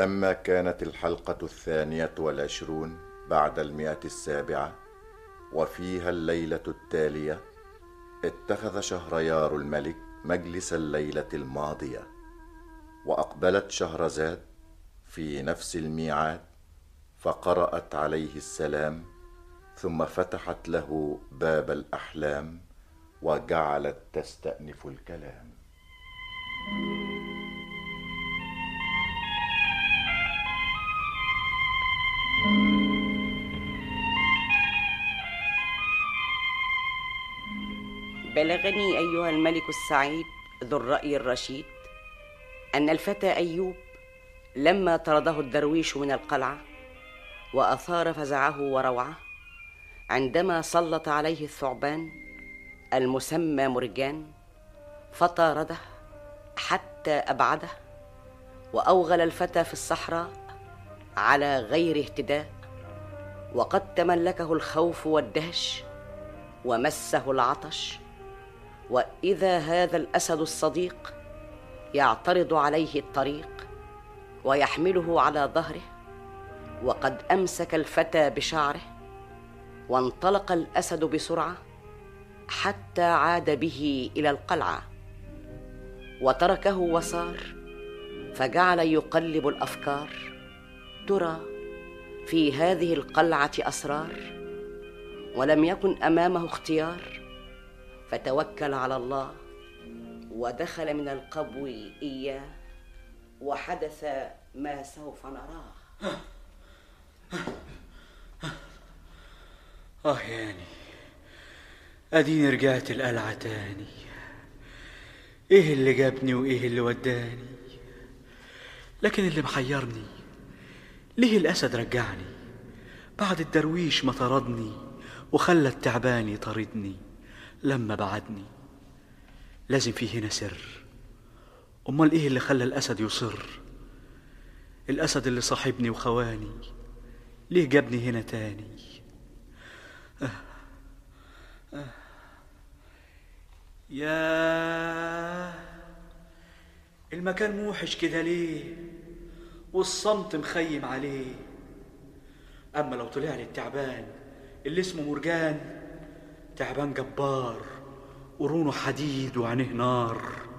ولما كانت الحلقة الثانية والعشرون بعد المئة السابعة وفيها الليلة التالية اتخذ شهريار الملك مجلس الليلة الماضية وأقبلت شهرزاد في نفس الميعاد فقرأت عليه السلام ثم فتحت له باب الأحلام وجعلت تستأنف الكلام بلغني ايها الملك السعيد ذو الراي الرشيد ان الفتى ايوب لما طرده الدرويش من القلعه واثار فزعه وروعه عندما سلط عليه الثعبان المسمى مرجان فطارده حتى ابعده واوغل الفتى في الصحراء على غير اهتداء وقد تملكه الخوف والدهش ومسه العطش واذا هذا الاسد الصديق يعترض عليه الطريق ويحمله على ظهره وقد امسك الفتى بشعره وانطلق الاسد بسرعه حتى عاد به الى القلعه وتركه وصار فجعل يقلب الافكار ترى في هذه القلعه اسرار ولم يكن امامه اختيار فتوكل على الله ودخل من القبو اياه وحدث ما سوف نراه آه يعني أديني رجعت القلعة تاني إيه اللي جابني وإيه اللي وداني لكن اللي محيرني ليه الأسد رجعني بعد الدرويش ما طردني وخلى التعبان يطاردني لما بعدني لازم في هنا سر أمال إيه اللي خلى الأسد يصر الأسد اللي صاحبني وخواني ليه جابني هنا تاني آه. آه. يا المكان موحش كده ليه والصمت مخيم عليه أما لو طلع لي التعبان اللي اسمه مرجان تعبان جبار قرونه حديد وعينيه نار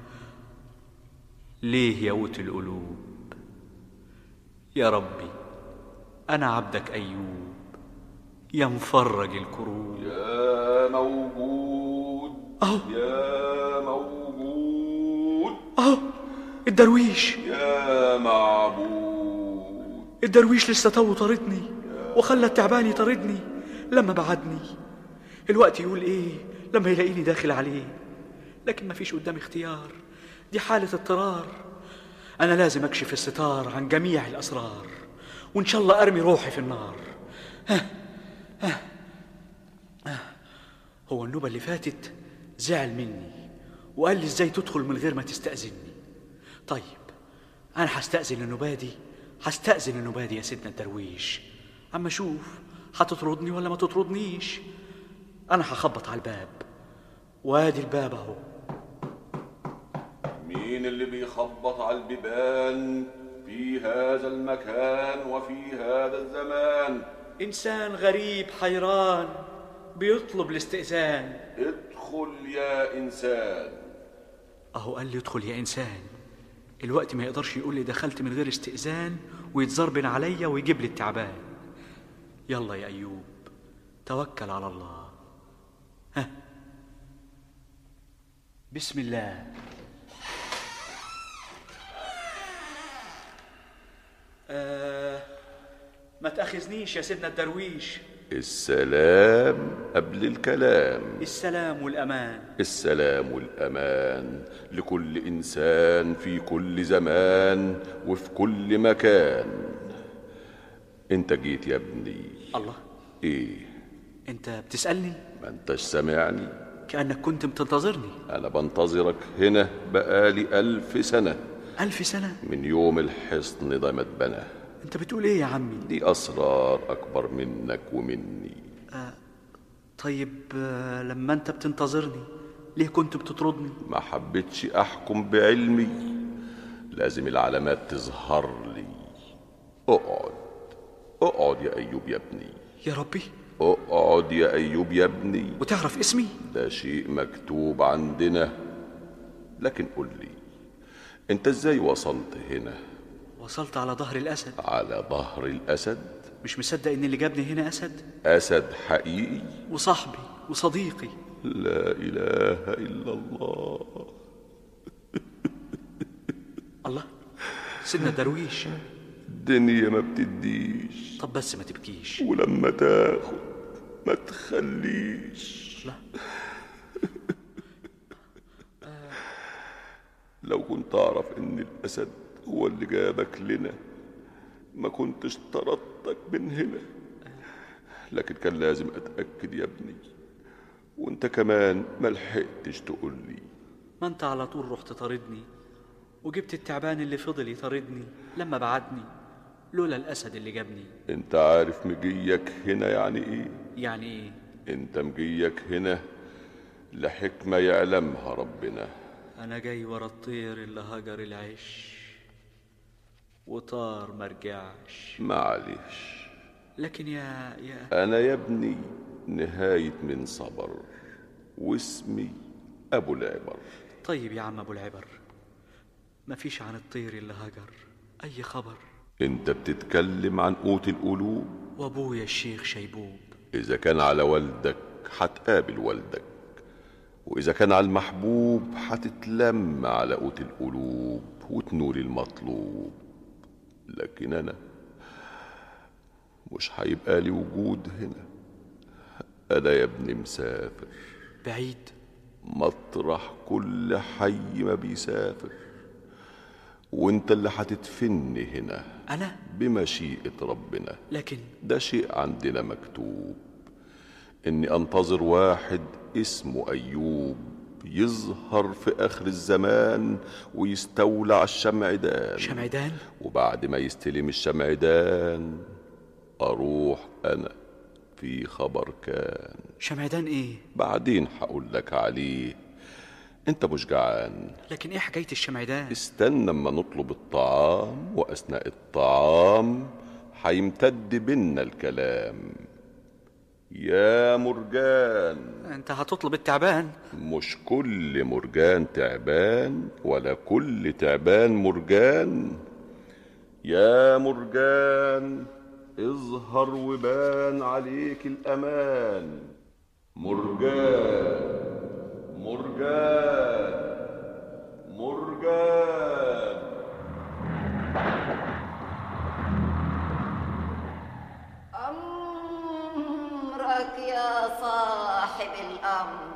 ليه يا قوت القلوب يا ربي أنا عبدك أيوب يا مفرج الكروب يا موجود أهو يا موجود أهو الدرويش يا معبود الدرويش لسه تو طاردني وخلى التعبان يطاردني لما بعدني الوقت يقول ايه لما يلاقيني داخل عليه لكن ما فيش قدامي اختيار دي حالة اضطرار أنا لازم أكشف الستار عن جميع الأسرار وإن شاء الله أرمي روحي في النار ها ها ها هو النوبة اللي فاتت زعل مني وقال لي ازاي تدخل من غير ما تستأذني طيب أنا هستأذن النوبة دي هستأذن النوبة دي يا سيدنا الدرويش أما شوف هتطردني ولا ما تطردنيش أنا هخبط على الباب وادي الباب أهو مين اللي بيخبط على البيبان في هذا المكان وفي هذا الزمان إنسان غريب حيران بيطلب الاستئذان ادخل يا إنسان أهو قال لي ادخل يا إنسان الوقت ما يقدرش يقول لي دخلت من غير استئذان ويتزربن عليا ويجيب لي التعبان يلا يا أيوب توكل على الله ها بسم الله آه ما تأخذنيش يا سيدنا الدرويش السلام قبل الكلام السلام والأمان السلام والأمان لكل إنسان في كل زمان وفي كل مكان انت جيت يا ابني الله ايه أنت بتسألني ما انتش سامعني كأنك كنت بتنتظرني انا بنتظرك هنا بقالي ألف سنة ألف سنة من يوم الحصن ده ما اتبنى أنت بتقول إيه يا عمي دي أسرار أكبر منك ومني طيب آه، لما أنت بتنتظرني ليه كنت بتطردني ما حبيتش أحكم بعلمي لازم العلامات تظهر لي اقعد اقعد يا أيوب يا ابني يا ربي اقعد يا أيوب يا ابني وتعرف اسمي ده شيء مكتوب عندنا لكن قل لي انت ازاي وصلت هنا وصلت على ظهر الأسد على ظهر الأسد مش مصدق إن اللي جابني هنا أسد أسد حقيقي وصاحبي وصديقي لا إله إلا الله الله سيدنا الدرويش الدنيا ما بتديش طب بس ما تبكيش ولما تاخد ما تخليش لا لو كنت أعرف إن الأسد هو اللي جابك لنا ما كنتش طردتك من هنا لكن كان لازم أتأكد يا ابني وانت كمان ما لحقتش تقول لي ما انت على طول رحت طاردني وجبت التعبان اللي فضل يطاردني لما بعدني لولا الأسد اللي جابني انت عارف مجيك هنا يعني ايه يعني ايه انت مجيك هنا لحكمة يعلمها ربنا أنا جاي ورا الطير اللي هجر العش وطار مرجعش معلش لكن يا يا أنا يا ابني نهاية من صبر واسمي أبو العبر طيب يا عم أبو العبر مفيش عن الطير اللي هجر أي خبر أنت بتتكلم عن قوت القلوب وأبويا الشيخ شيبوب إذا كان على والدك هتقابل والدك وإذا كان على المحبوب هتتلم على قوت القلوب وتنول المطلوب لكن أنا مش هيبقى لي وجود هنا أنا يا ابني مسافر بعيد مطرح كل حي ما بيسافر وانت اللي هتدفني هنا أنا بمشيئة ربنا لكن ده شيء عندنا مكتوب اني انتظر واحد اسمه ايوب يظهر في اخر الزمان ويستولى على الشمعدان شمعدان وبعد ما يستلم الشمعدان اروح انا في خبر كان شمعدان إيه بعدين هقول لك عليه انت مش جعان لكن إيه حكاية الشمعدان استنى اما نطلب الطعام واثناء الطعام هيمتد بينا الكلام يا مرجان أنت هتطلب التعبان مش كل مرجان تعبان ولا كل تعبان مرجان يا مرجان اظهر وبان عليك الامان مرجان مرجان مرجان أمرك يا صاحب الأمر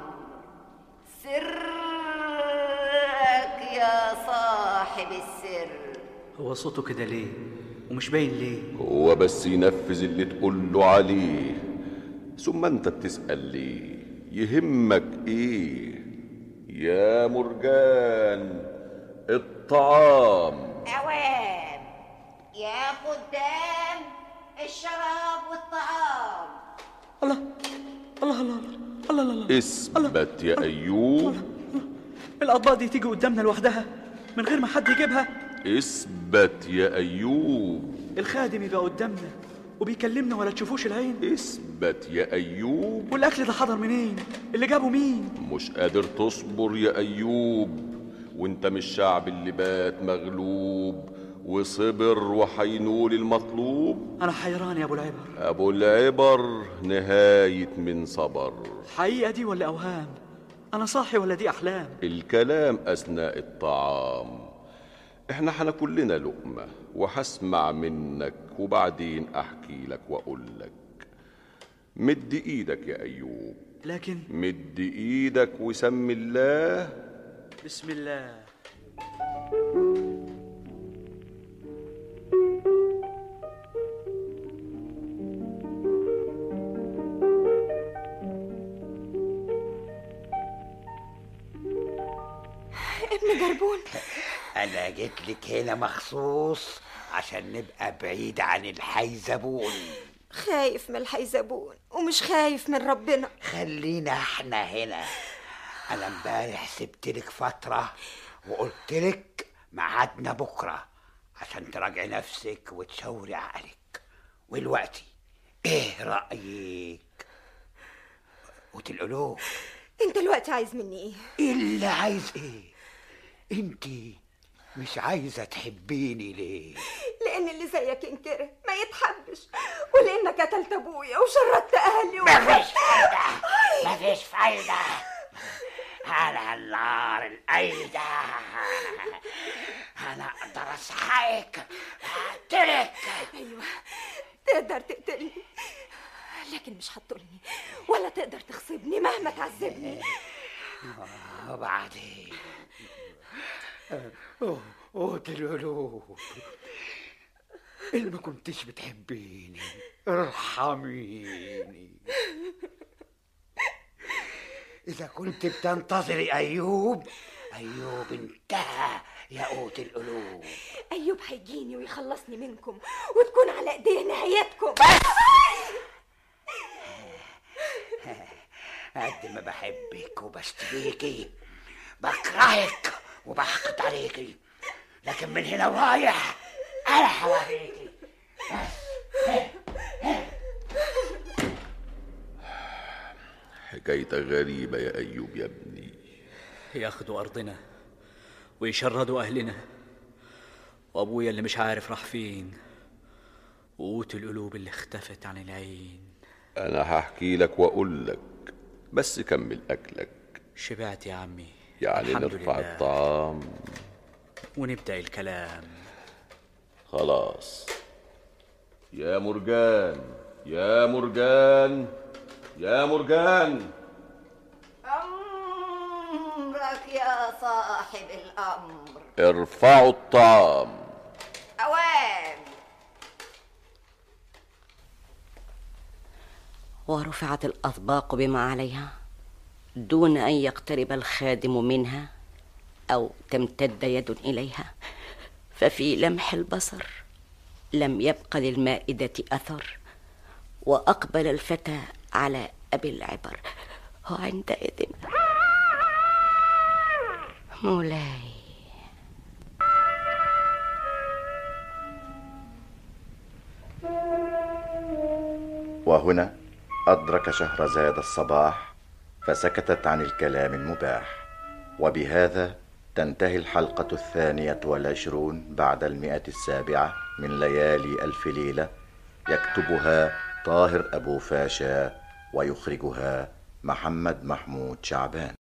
سرك يا صاحب السر هو صوته كده ليه ومش باين ليه هو بس ينفذ اللي تقول له عليه ثم انت بتسأل ليه يهمك ايه يا مرجان الطعام أوام يا قدام الشراب والطعام الله الله الله الله الله الله اثبت يا ايوب الأطباق دي تيجي قدامنا لوحدها من غير ما حد يجيبها اثبت يا ايوب الخادم يبقى قدامنا وبيكلمنا ولا تشوفوش العين اثبت يا ايوب والأكل ده حضر منين اللي جابه مين مش قادر تصبر يا ايوب وانت مش شعب اللي بات مغلوب وصبر وحينول المطلوب أنا حيران يا أبو العبر ابو العبر نهاية من صبر حقيقة دي ولا أوهام أنا صاحي ولا دي أحلام الكلام اثناء الطعام احنا هناكل لنا لقمة وهسمع منك وبعدين احكي لك واقول لك مد ايدك يا ايوب لكن مد ايدك وسمي الله بسم الله ابن جربون انا جيت لك هنا مخصوص عشان نبقى بعيد عن الحيزبون خايف من الحيزبون ومش خايف من ربنا خلينا احنا هنا انا امبارح سبت لك فتره وقلت لك ميعادنا بكره عشان تراجعي نفسك وتشاوري عقلك والوقتي ايه رأيك وتلقلوه انت دلوقتي عايز مني ايه اللي عايز ايه انت مش عايزة تحبيني ليه لان اللي زيك ينكره ما يتحبش ولانك قتلت ابويا وشردت اهلي و... مفيش فايدة مفيش فايدة على النار الأيدة أنا أقدر أصحيك أقتلك ايوه تقدر تقتلني لكن مش هتطلني ولا تقدر تغصبني مهما تعذبني وبعدين أوه، قتلوا له اللي ما كنتش بتحبيني ارحميني إذا كنت بتنتظري أيوب أيوب انتهى يا قوت القلوب ايوب هيجيني ويخلصني منكم وتكون على ايديه نهايتكم قد ما بحبك وبشتريكي بكرهك وبحقد عليكي لكن من هنا ورايح انا هوريكي حكايتك غريبة يا أيوب يا ابني ياخدوا أرضنا ويشردوا أهلنا وأبويا اللي مش عارف راح فين وقوت القلوب اللي اختفت عن العين أنا هحكي لك وأقول لك بس كمل أكلك شبعت يا عمي يعني الحمد نرفع لله. الطعام ونبدأ الكلام خلاص يا مرجان يا مرجان يا مرجان أمرك يا صاحب الأمر ارفعوا الطعام أوان ورفعت الأطباق بما عليها دون أن يقترب الخادم منها أو تمتد يد إليها ففي لمح البصر لم يبق للمائدة أثر وأقبل الفتى على أبي العبر وعندئذ مولاي وهنا أدرك شهرزاد الصباح فسكتت عن الكلام المباح وبهذا تنتهي الحلقة الثانية والعشرون بعد المئة السابعة من ليالي ألف ليلة يكتبها طاهر أبو فاشا ويخرجها محمد محمود شعبان